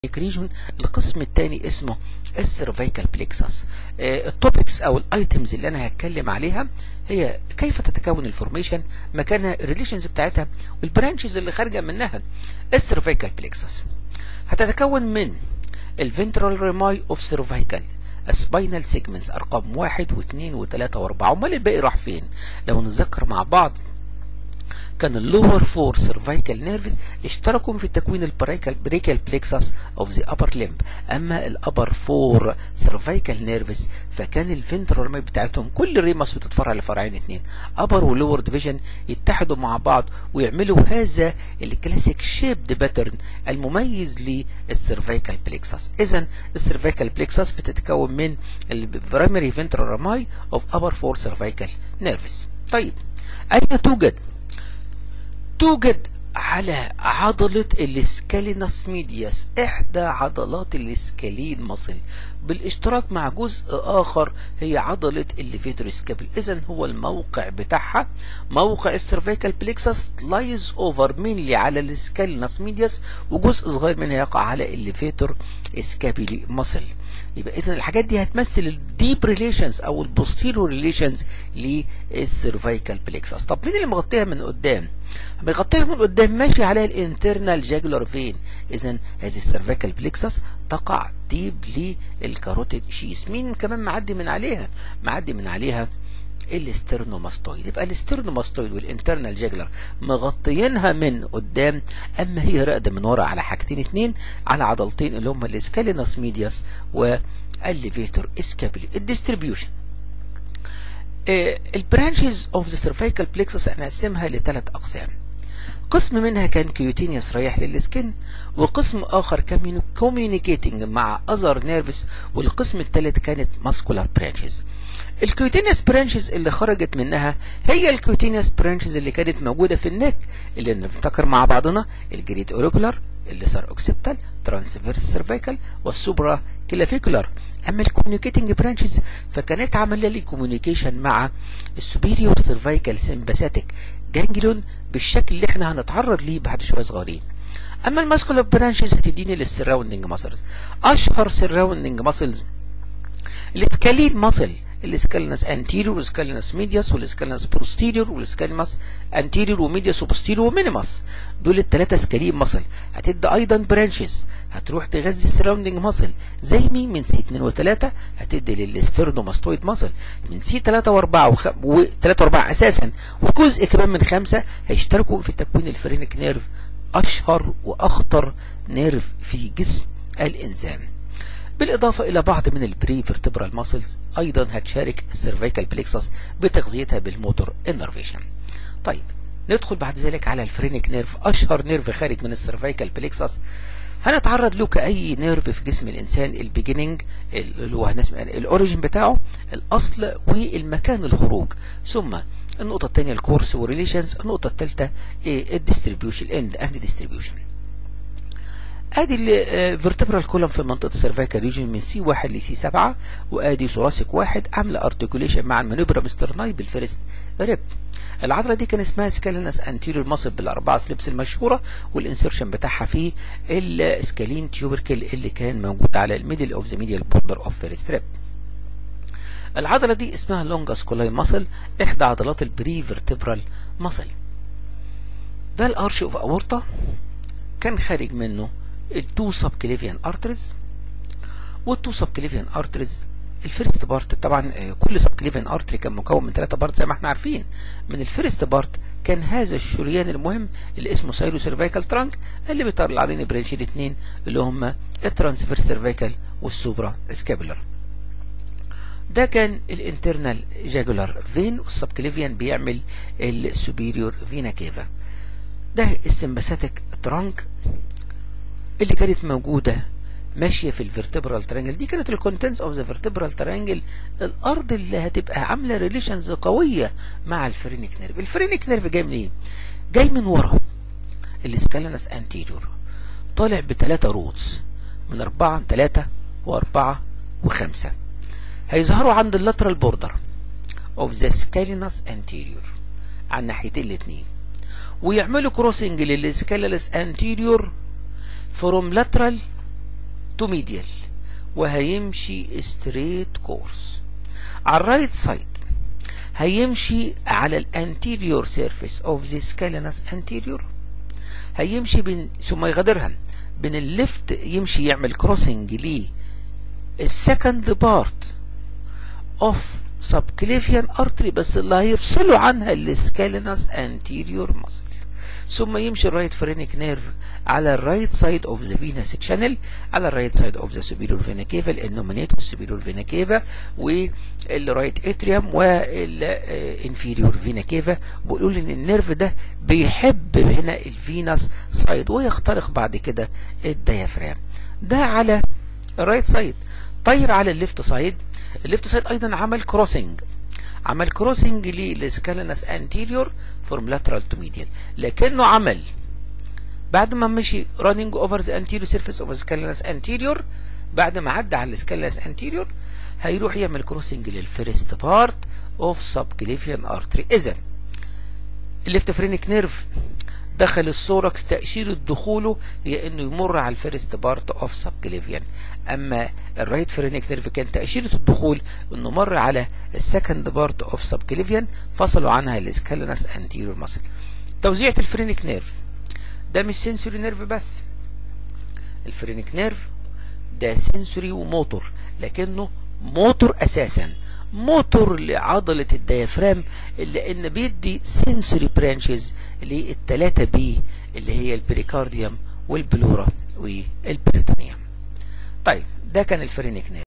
ريجون القسم الثاني اسمه السيرفيكال بليكسس التوبكس او الايتمز اللي انا هتكلم عليها هي كيف تتكون الفورميشن مكانها الريليشنز بتاعتها والبرانشز اللي خارجه منها السيرفيكال بليكسس هتتكون من الفنترال ريماي اوف سيرفيكال سباينال سيجمنتس ارقام واحد واثنين وثلاثة واربعة امال الباقي راح فين لو نتذكر مع بعض كان اللور فور سيرفيكال نيرفز اشتركوا في تكوين البريكال بريكال بليكسس اوف ذا ابر ليمب اما الابر فور سيرفيكال نيرفز فكان الفنترال ريماي بتاعتهم كل ريمس بتتفرع لفرعين اثنين ابر ولور ديفيجن يتحدوا مع بعض ويعملوا هذا الكلاسيك شيبد باترن المميز للسيرفيكال بليكسس اذا السيرفيكال بليكسس بتتكون من البرايمري فنترال ريماي اوف ابر فور سيرفيكال نيرفز طيب اين توجد توجد على عضلة الاسكالينس ميدياس احدى عضلات الاسكالين مصل بالاشتراك مع جزء اخر هي عضلة الليفيتور سكابل اذا هو الموقع بتاعها موقع السيرفيكال بليكسس لايز اوفر مينلي على الاسكالينس ميدياس وجزء صغير منها يقع على الليفيتور سكابيلي مصل يبقى اذا الحاجات دي هتمثل الديب ريليشنز او البوستيريور ريليشنز للسيرفيكال بليكسس طب مين اللي مغطيها من قدام بيغطيها من قدام ماشي عليها الانترنال جاجلر فين اذا هذه السيرفيكال بليكسس تقع ديب للكاروتيد شيس مين كمان معدي من عليها معدي من عليها الاسترنوماستويد يبقى الاسترنوماستويد والانترنال جاجلر مغطيينها من قدام اما هي راقده من ورا على حاجتين اتنين على عضلتين اللي هم الاسكالينس ميدياس والليفيتور اسكابولي الديستريبيوشن البرانشز اوف ذا سيرفيكال بليكسس هنقسمها لثلاث اقسام قسم منها كان كيوتينيوس رايح للسكن وقسم اخر كان كوميونيكيتنج مع اذر نيرفس والقسم الثالث كانت ماسكولار برانشز الكيوتينيوس برانشز اللي خرجت منها هي الكيوتينيوس برانشز اللي كانت موجوده في النك اللي نفتكر مع بعضنا الجريد اوريكولار الليسر اوكسيبتال ترانسفيرس سيرفيكال والسوبرا كلافيكولار اما الكوميونيكيتنج برانشز فكانت عامله لي كوميونيكيشن مع السوبيريور سيرفيكال سمباثيك جانجليون بالشكل اللي احنا هنتعرض ليه بعد شويه صغيرين اما الماسكولار برانشز هتديني للسراوندنج ماسلز اشهر سراوندنج ماسلز الاسكالين ماسل الاسكالينس انتيريور والاسكالينس ميدياس والاسكالينس بوستيريور والاسكالينس انتيريور وميدياس وبوستيريور ومينيماس دول الثلاثه سكالين ماسل هتدي ايضا برانشز هتروح تغذي السراوندنج ماسل زي مين من سي 2 و3 هتدي للاسترنوماستويد ماسل من سي 3 و4 و3 و4 اساسا وجزء كمان من خمسه هيشتركوا في تكوين الفرينك نيرف اشهر واخطر نيرف في جسم الانسان بالإضافة إلى بعض من البري فيرتبرال ماسلز أيضا هتشارك السيرفيكال بليكسس بتغذيتها بالموتور انرفيشن طيب ندخل بعد ذلك على الفرينك نيرف أشهر نيرف خارج من السيرفيكال بليكسس هنتعرض له كأي نيرف في جسم الإنسان البيجيننج اللي هو الأوريجين بتاعه الأصل والمكان الخروج ثم النقطة الثانية الكورس وريليشنز النقطة الثالثة الديستريبيوشن اند اند ديستريبيوشن ادي الفيرتبرال كولوم في منطقه السيرفيكال ريجن من سي 1 لسي 7 وادي ثوراسيك واحد عامله ارتكوليشن مع المانوبرا مسترناي بالفيرست ريب العضله دي كان اسمها سكالينس انتيريور ماسل بالاربعه سليبس المشهوره والانسرشن بتاعها في السكالين تيوبركل اللي كان موجود على الميدل اوف ذا ميديال بوردر اوف فيرست ريب العضله دي اسمها لونجاس كولاي ماسل احدى عضلات البري فيرتبرال ماسل ده الارش اوف اورتا كان خارج منه التو سب كليفيان ارترز والتو سب كليفيان ارترز الفيرست بارت طبعا كل سب كليفيان ارتري كان مكون من ثلاثه بارت زي ما احنا عارفين من الفيرست بارت كان هذا الشريان المهم اللي اسمه سايلو سيرفيكال ترانك اللي بيطلع علينا برانشين الاثنين اللي هم الترانسفيرس سيرفيكال والسوبرا سكابولار ده كان الانترنال جاجولار فين والسب كليفيان بيعمل السوبيريور فينا كيفا ده السمباثيك ترانك اللي كانت موجودة ماشية في الفيرتبرال ترانجل دي كانت الكونتنس اوف ذا فيرتبرال ترانجل الارض اللي هتبقى عاملة ريليشنز قوية مع الفرينيك نيرف الفرينيك نيرف جاي منين؟ إيه؟ جاي من ورا السكالنس انتيريور طالع بثلاثة روتس من أربعة ثلاثة وأربعة وخمسة هيظهروا عند اللاترال بوردر اوف ذا سكالينس انتيريور على الناحيتين الاثنين ويعملوا كروسنج للسكالينس انتيريور فروم لاترال تو ميديال وهيمشي ستريت كورس على الرايت سايد هيمشي على الانتيريور سيرفيس اوف ذا سكالينس انتيريور هيمشي بين ثم يغادرها بين الليفت يمشي يعمل كروسنج ليه السكند بارت اوف سبكليفيان ارتري بس اللي هيفصلوا عنها السكالينس انتيريور ماسل ثم يمشي الرايت فرينيك نيرف على الرايت سايد اوف ذا فينس تشانل على الرايت سايد اوف ذا سوبيريور فينا كيفا الانومينيت والسوبيريور فينا كيفا والرايت اتريوم والانفيريور فينا كيفا بيقولوا ان النيرف ده بيحب هنا الفينس سايد ويخترق بعد كده الديافرام ده على الرايت سايد طيب على الليفت سايد الليفت سايد ايضا عمل كروسنج عمل كروسنج للسكالينس انتيريور فروم لاترال تو ميديال لكنه عمل بعد ما مشي رانينج اوفر ذا انتيريور سيرفيس اوف سكالينس انتيريور بعد ما عدى على السكالينس انتيريور هيروح يعمل كروسنج للفيرست بارت اوف سب كليفيان ارتري اذا الليفت فرينيك نيرف دخل السوركس تأشيرة دخوله هي انه يمر على الفيرست بارت اوف سب كليفيان اما الرايت فرينيك نيرف كان تأشيرة الدخول انه مر على السكند بارت اوف سب كليفيان فصلوا عنها الاسكالينس انتيريور ماسل توزيعة الفرينيك نيرف ده مش سنسوري نيرف بس الفرينيك نيرف ده سنسوري وموتور لكنه موتور اساسا موتور لعضلة الديافرام لان بيدي سنسوري برانشز للتلاتة بي اللي هي البريكارديوم والبلورا والبريتونيوم طيب ده كان الفرينيك نيرف